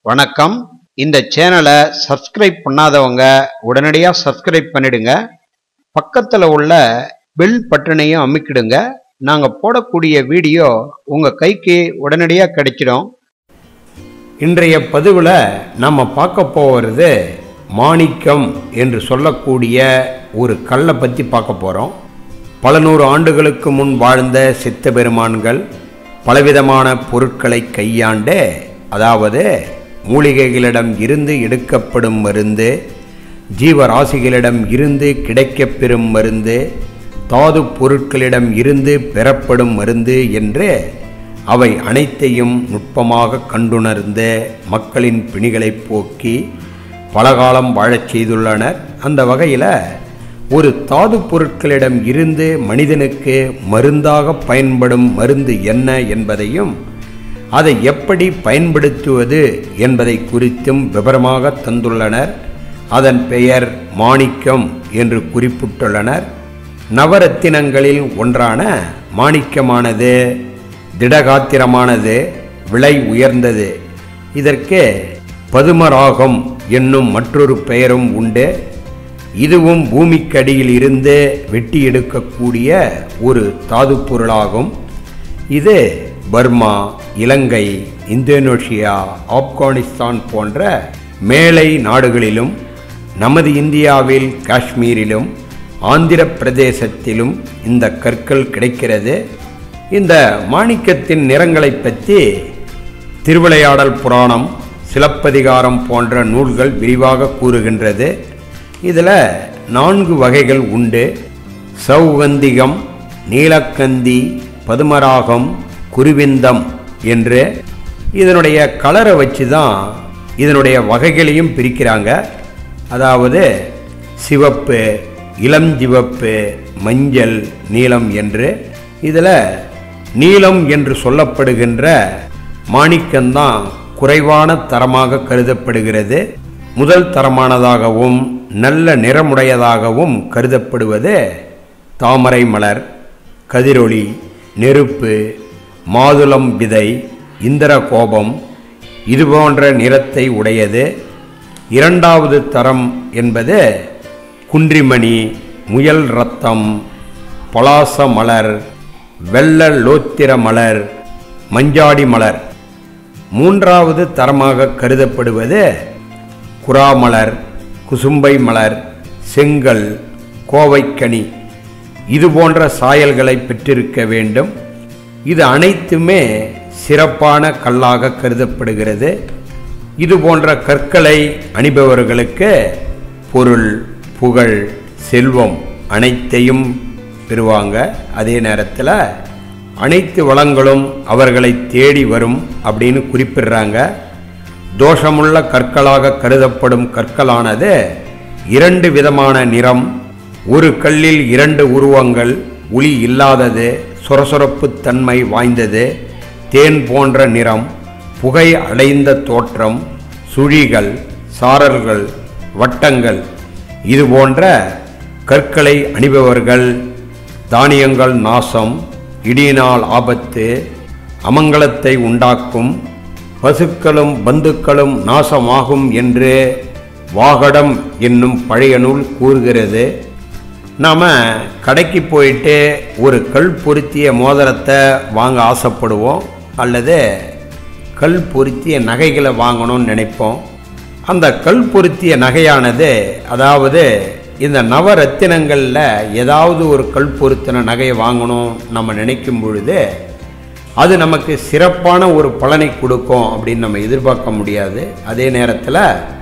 வணக்கம் இந்த சேனலை சப்ஸ்கிரைப் பண்ணாதவங்க உடனடியாக சப்ஸ்கிரைப் பண்ணிடுங்க பக்கத்தில் உள்ள பெல் பட்டனையும் அமுக்கிடுங்க நாங்கள் போடக்கூடிய வீடியோ உங்கள் கைக்கு உடனடியாக கிடைச்சிடும் இன்றைய பதிவில் நம்ம பார்க்க போகிறது மாணிக்கம் என்று சொல்லக்கூடிய ஒரு கல்லை பற்றி பார்க்க போகிறோம் பல நூறு ஆண்டுகளுக்கு முன் வாழ்ந்த சித்த பெருமான்கள் பலவிதமான பொருட்களை கையாண்டு அதாவது மூலிகைகளிடம் இருந்து எடுக்கப்படும் மருந்து ஜீவராசிகளிடம் இருந்து கிடைக்கப் பெறும் மருந்து தாது பொருட்களிடம் இருந்து பெறப்படும் மருந்து என்று அவை அனைத்தையும் நுட்பமாக கண்டுணர்ந்து மக்களின் பிணிகளை போக்கி பலகாலம் வாழச் செய்துள்ளனர் அந்த வகையில் ஒரு தாது பொருட்களிடம் இருந்து மனிதனுக்கு மருந்தாக பயன்படும் மருந்து என்ன என்பதையும் அதை எப்படி பயன்படுத்துவது என்பதை குறித்தும் விவரமாக தந்துள்ளனர் அதன் பெயர் மாணிக்கம் என்று குறிப்பிட்டுள்ளனர் நவரத்தினங்களில் ஒன்றான மாணிக்கமானது திடகாத்திரமானது விலை உயர்ந்தது இதற்கு பதுமராகம் என்னும் மற்றொரு பெயரும் உண்டு இதுவும் பூமிக்கடியில் இருந்து வெட்டி எடுக்கக்கூடிய ஒரு தாது பொருளாகும் இது பர்மா இலங்கை இந்தோனேஷியா ஆப்கானிஸ்தான் போன்ற மேலை நாடுகளிலும் நமது இந்தியாவில் காஷ்மீரிலும் ஆந்திர பிரதேசத்திலும் இந்த கற்கள் கிடைக்கிறது இந்த மாணிக்கத்தின் நிறங்களை பற்றி திருவிளையாடல் புராணம் சிலப்பதிகாரம் போன்ற நூல்கள் விரிவாக கூறுகின்றது இதில் நான்கு வகைகள் உண்டு சௌகந்திகம் நீலக்கந்தி பதுமராகம் குருவிந்தம் என்று இதனுடைய கலரை வச்சு தான் இதனுடைய வகைகளையும் பிரிக்கிறாங்க அதாவது சிவப்பு இளம் சிவப்பு மஞ்சள் நீலம் என்று இதில் நீலம் என்று சொல்லப்படுகின்ற மாணிக்கம்தான் குறைவான தரமாக கருதப்படுகிறது முதல் தரமானதாகவும் நல்ல நிறமுடையதாகவும் கருதப்படுவது தாமரை மலர் கதிரொளி நெருப்பு மாதுளம் விதை இந்திர கோபம் இது போன்ற நிறத்தை உடையது இரண்டாவது தரம் என்பது குன்றிமணி முயல் ரத்தம் பலாச மலர் வெள்ள லோத்திர மலர் மஞ்சாடி மலர் மூன்றாவது தரமாக கருதப்படுவது குறாமலர் குசும்பை மலர் செங்கல் கோவைக்கனி இது போன்ற சாயல்களை பெற்றிருக்க வேண்டும் இது அனைத்துமே சிறப்பான கல்லாக கருதப்படுகிறது இது போன்ற கற்களை அணிபவர்களுக்கு பொருள் புகழ் செல்வம் அனைத்தையும் பெறுவாங்க அதே நேரத்தில் அனைத்து வளங்களும் அவர்களை தேடி வரும் அப்படின்னு குறிப்பிடுறாங்க தோஷமுள்ள கற்களாக கருதப்படும் கற்களானது இரண்டு விதமான நிறம் ஒரு கல்லில் இரண்டு உருவங்கள் ஒளி இல்லாதது சொரசொரப்பு தன்மை வாய்ந்தது தேன் போன்ற நிறம் புகை அடைந்த தோற்றம் சுழிகள் சாரல்கள் வட்டங்கள் இது போன்ற கற்களை அணிபவர்கள் தானியங்கள் நாசம் இடியினால் ஆபத்து அமங்கலத்தை உண்டாக்கும் பசுக்களும் பந்துக்களும் நாசமாகும் என்று வாகடம் என்னும் பழைய நூல் கூறுகிறது நாம் கடைக்கு போயிட்டு ஒரு கல் பொருத்திய மோதிரத்தை வாங்க ஆசைப்படுவோம் அல்லது கல் பொருத்திய நகைகளை வாங்கணும்னு நினைப்போம் அந்த கல் பொருத்திய நகையானது அதாவது இந்த நவரத்தினங்களில் ஏதாவது ஒரு கல் பொருத்தின நகையை வாங்கணும் நம்ம நினைக்கும் பொழுது அது நமக்கு சிறப்பான ஒரு பலனை கொடுக்கும் அப்படின்னு நம்ம எதிர்பார்க்க முடியாது அதே நேரத்தில்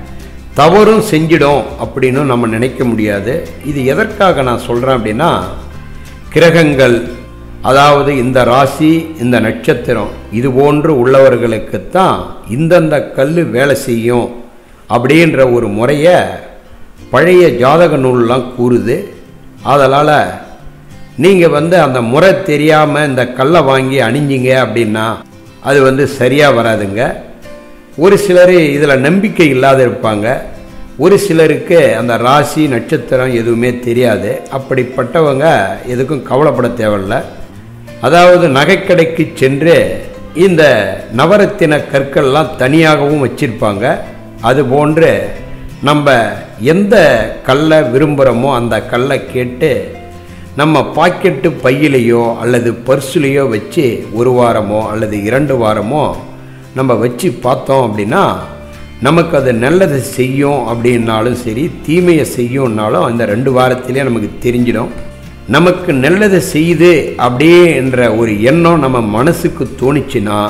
தவறும் செஞ்சிடும் அப்படின்னு நம்ம நினைக்க முடியாது இது எதற்காக நான் சொல்கிறேன் அப்படின்னா கிரகங்கள் அதாவது இந்த ராசி இந்த நட்சத்திரம் இது போன்று உள்ளவர்களுக்குத்தான் இந்தந்த கல் வேலை செய்யும் அப்படின்ற ஒரு முறையை பழைய ஜாதக நூல்லாம் கூறுது அதனால் நீங்கள் வந்து அந்த முறை தெரியாமல் இந்த கல்லை வாங்கி அணிஞ்சிங்க அப்படின்னா அது வந்து சரியாக வராதுங்க ஒரு சிலர் இதில் நம்பிக்கை இல்லாத இருப்பாங்க ஒரு சிலருக்கு அந்த ராசி நட்சத்திரம் எதுவுமே தெரியாது அப்படிப்பட்டவங்க எதுக்கும் கவலைப்பட தேவையில்ல அதாவது நகைக்கடைக்கு சென்று இந்த நவரத்தின கற்கள்லாம் தனியாகவும் வச்சிருப்பாங்க அது போன்று நம்ம எந்த கல்லை விரும்புகிறோமோ அந்த கல்லை கேட்டு நம்ம பாக்கெட்டு பையிலையோ அல்லது பர்சுலேயோ வச்சு ஒரு வாரமோ அல்லது இரண்டு வாரமோ நம்ம வச்சு பார்த்தோம் அப்படின்னா நமக்கு அது நல்லது செய்யும் அப்படின்னாலும் சரி தீமையை செய்யும்னாலும் அந்த ரெண்டு வாரத்திலே நமக்கு தெரிஞ்சிடும் நமக்கு நல்லது செய்யுது அப்படியே என்ற ஒரு எண்ணம் நம்ம மனசுக்கு தோணுச்சுன்னா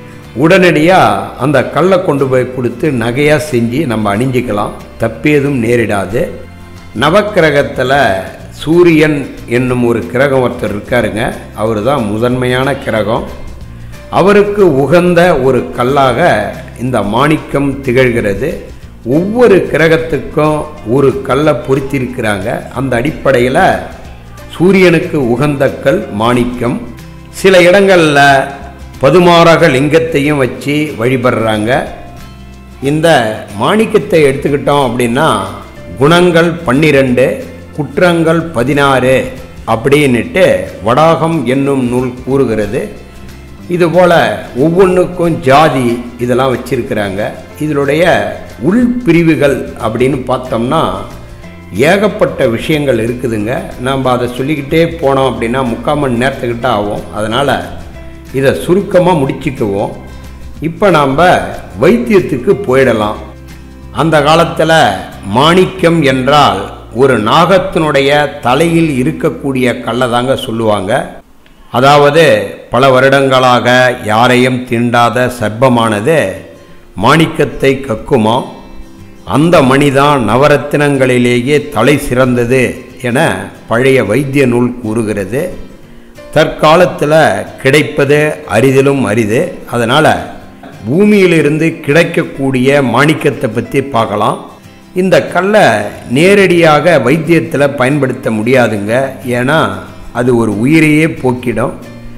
உடனடியாக அந்த கல்லை கொண்டு போய் கொடுத்து நகையாக செஞ்சு நம்ம அணிஞ்சிக்கலாம் தப்பேதும் நேரிடாது நவக்கிரகத்தில் சூரியன் என்னும் ஒரு கிரகம் ஒருத்தர் இருக்காருங்க அவர் தான் முதன்மையான கிரகம் அவருக்கு உகந்த ஒரு கல்லாக இந்த மாணிக்கம் திகழ்கிறது ஒவ்வொரு கிரகத்துக்கும் ஒரு கல்லை பொருத்தியிருக்கிறாங்க அந்த அடிப்படையில் சூரியனுக்கு உகந்த கல் மாணிக்கம் சில இடங்களில் பதுமாரக லிங்கத்தையும் வச்சு வழிபடுறாங்க இந்த மாணிக்கத்தை எடுத்துக்கிட்டோம் அப்படின்னா குணங்கள் பன்னிரண்டு குற்றங்கள் பதினாறு அப்படின்னுட்டு வடாகம் என்னும் நூல் கூறுகிறது இதுபோல் ஒவ்வொன்றுக்கும் ஜாதி இதெல்லாம் வச்சிருக்கிறாங்க இதனுடைய உள்பிரிவுகள் அப்படின்னு பார்த்தோம்னா ஏகப்பட்ட விஷயங்கள் இருக்குதுங்க நாம் அதை சொல்லிக்கிட்டே போனோம் அப்படின்னா முக்கால் மணி நேரத்துக்கிட்ட ஆகும் அதனால் இதை சுருக்கமாக முடிச்சுக்குவோம் இப்போ நாம் வைத்தியத்துக்கு போயிடலாம் அந்த காலத்தில் மாணிக்கம் என்றால் ஒரு நாகத்தினுடைய தலையில் இருக்கக்கூடிய கல்லை தாங்க சொல்லுவாங்க அதாவது பல வருடங்களாக யாரையும் தீண்டாத சர்ப்பமானது மாணிக்கத்தை கக்குமா அந்த மணிதான் நவரத்தினங்களிலேயே தலை சிறந்தது என பழைய வைத்திய நூல் கூறுகிறது தற்காலத்தில் கிடைப்பது அரிதிலும் அரிது அதனால் பூமியிலிருந்து கிடைக்கக்கூடிய மாணிக்கத்தை பற்றி பார்க்கலாம் இந்த கல்லை நேரடியாக வைத்தியத்தில் பயன்படுத்த முடியாதுங்க ஏன்னா அது ஒரு உயிரையே போக்கிடும்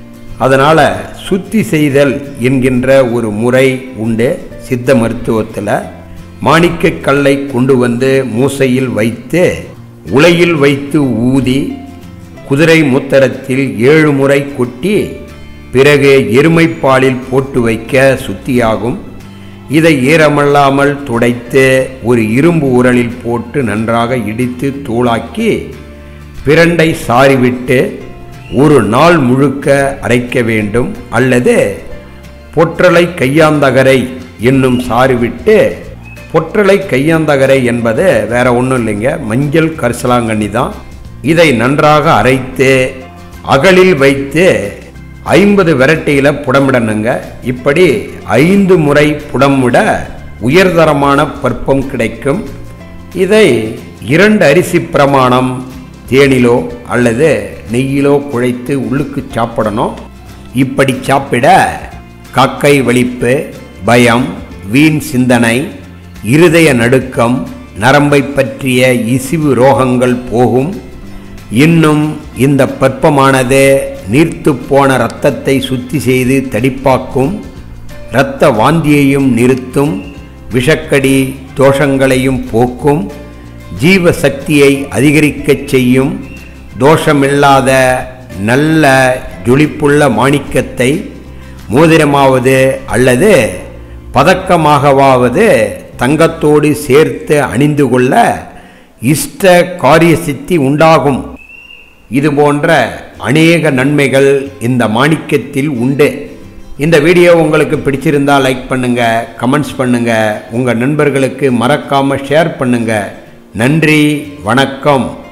அதனால் சுத்தி செய்தல் என்கின்ற ஒரு முறை உண்டு சித்த மருத்துவத்தில் மாணிக்கக் கல்லை கொண்டு வந்து மூசையில் வைத்து உலையில் வைத்து ஊதி குதிரை முத்தரத்தில் ஏழு முறை கொட்டி பிறகு எருமைப்பாலில் போட்டு வைக்க சுத்தியாகும் இதை ஈரமல்லாமல் துடைத்து ஒரு இரும்பு உரலில் போட்டு நன்றாக இடித்து தூளாக்கி பிரண்டை சாறிவிட்டு ஒரு நாள் முழுக்க அரைக்க வேண்டும் அல்லது பொற்றலை கையாந்தகரை என்னும் சாறிவிட்டு பொற்றலை கையாந்தகரை என்பது வேற ஒன்றும் இல்லைங்க மஞ்சள் கரிசலாங்கண்ணி தான் இதை நன்றாக அரைத்து அகலில் வைத்து ஐம்பது வெரைட்டியில் புடமிடணுங்க இப்படி ஐந்து முறை புடமிட உயர்தரமான பற்பம் கிடைக்கும் இதை இரண்டு அரிசி பிரமாணம் தேனிலோ அல்லது நெய்யிலோ குழைத்து உள்ளுக்கு சாப்பிடணும் இப்படி சாப்பிட காக்கை வலிப்பு பயம் வீண் சிந்தனை இருதய நடுக்கம் நரம்பை பற்றிய இசிவு ரோகங்கள் போகும் இன்னும் இந்த பற்பமானது நீர்த்துப் போன இரத்தத்தை சுத்தி செய்து தடிப்பாக்கும் இரத்த வாந்தியையும் நிறுத்தும் விஷக்கடி தோஷங்களையும் போக்கும் ஜீவ சக்தியை அதிகரிக்கச் செய்யும் தோஷமில்லாத நல்ல ஜொலிப்புள்ள மாணிக்கத்தை மோதிரமாவது அல்லது பதக்கமாகவாவது தங்கத்தோடு சேர்த்து அணிந்து கொள்ள இஷ்ட காரிய சித்தி உண்டாகும் இது போன்ற அநேக நன்மைகள் இந்த மாணிக்கத்தில் உண்டு இந்த வீடியோ உங்களுக்கு பிடிச்சிருந்தா லைக் பண்ணுங்க கமெண்ட்ஸ் பண்ணுங்க உங்க நண்பர்களுக்கு மறக்காம ஷேர் பண்ணுங்க நன்றி வணக்கம்